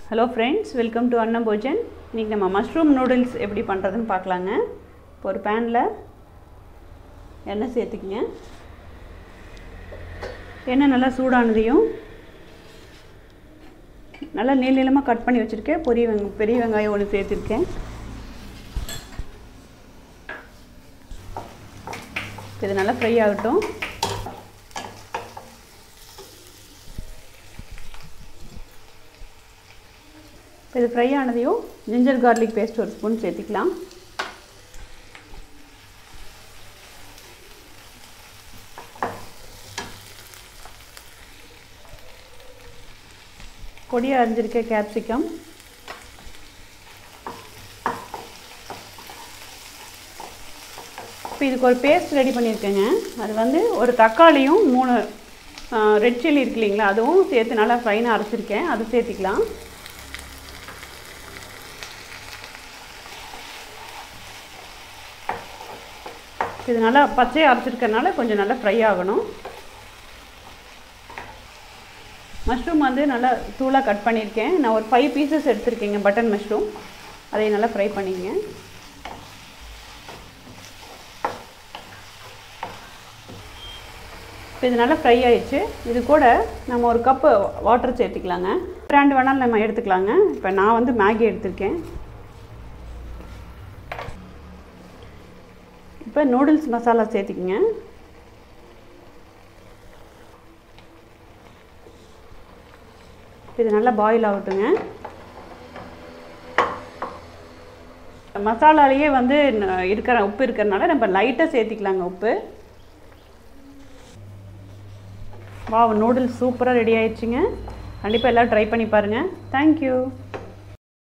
hello friends welcome to அன்னம் போஜன் இன்றைக்கி நம்ம மஷ்ரூம் நூடுல்ஸ் எப்படி பண்ணுறதுன்னு பார்க்கலாங்க இப்போ ஒரு பேனில் எண்ணெய் சேர்த்துக்கிங்க எண்ணெய் நல்லா சூடானதையும் நல்லா நீள நீளமாக கட் பண்ணி வச்சுருக்கேன் பெரிய வெங்க பெரிய வெங்காயம் ஒன்று சேர்த்துருக்கேன் இது நல்லா ஃப்ரை ஆகட்டும் இது ஃப்ரை ஆனதையும் ஜிஞ்சர் கார்லிக் பேஸ்ட் ஒரு ஸ்பூன் சேர்த்திக்கலாம் பொடியை அரிஞ்சிருக்க கேப்சிகம் இப்போ இதுக்கு ஒரு பேஸ்ட் ரெடி பண்ணியிருக்கேங்க அது வந்து ஒரு தக்காளியும் மூணு ரெட் சில்லி இருக்கு இல்லைங்களா அதுவும் சேர்த்து நல்லா ஃபைனாக அரைச்சிருக்கேன் அது சேர்த்திக்கலாம் இது நல்லா பச்சையாக அரைச்சிருக்கறனால கொஞ்சம் நல்லா ஃப்ரை ஆகணும் மஷ்ரூம் வந்து நல்லா தூளாக கட் பண்ணியிருக்கேன் நான் ஒரு ஃபைவ் பீசஸ் எடுத்திருக்கேங்க பட்டன் மஷ்ரூம் அதை நல்லா ஃப்ரை பண்ணிங்க இப்போ இது நல்லா ஃப்ரை ஆயிடுச்சு இது கூட நம்ம ஒரு கப்பு வாட்டர் சேர்த்துக்கலாங்க பிராண்ட் வேணாலும் நம்ம எடுத்துக்கலாங்க இப்போ நான் வந்து மேகி எடுத்திருக்கேன் இப்போ நூடுல்ஸ் மசாலா சேர்த்துக்கிங்க இது நல்லா பாயில் ஆகட்டுங்க மசாலாலேயே வந்து இருக்கிற உப்பு இருக்கிறனால நம்ம லைட்டாக சேர்த்திக்கலாங்க உப்பு வா நூடுல்ஸ் சூப்பராக ரெடி ஆயிடுச்சுங்க கண்டிப்பாக எல்லோரும் ட்ரை பண்ணி பாருங்கள் தேங்க்யூ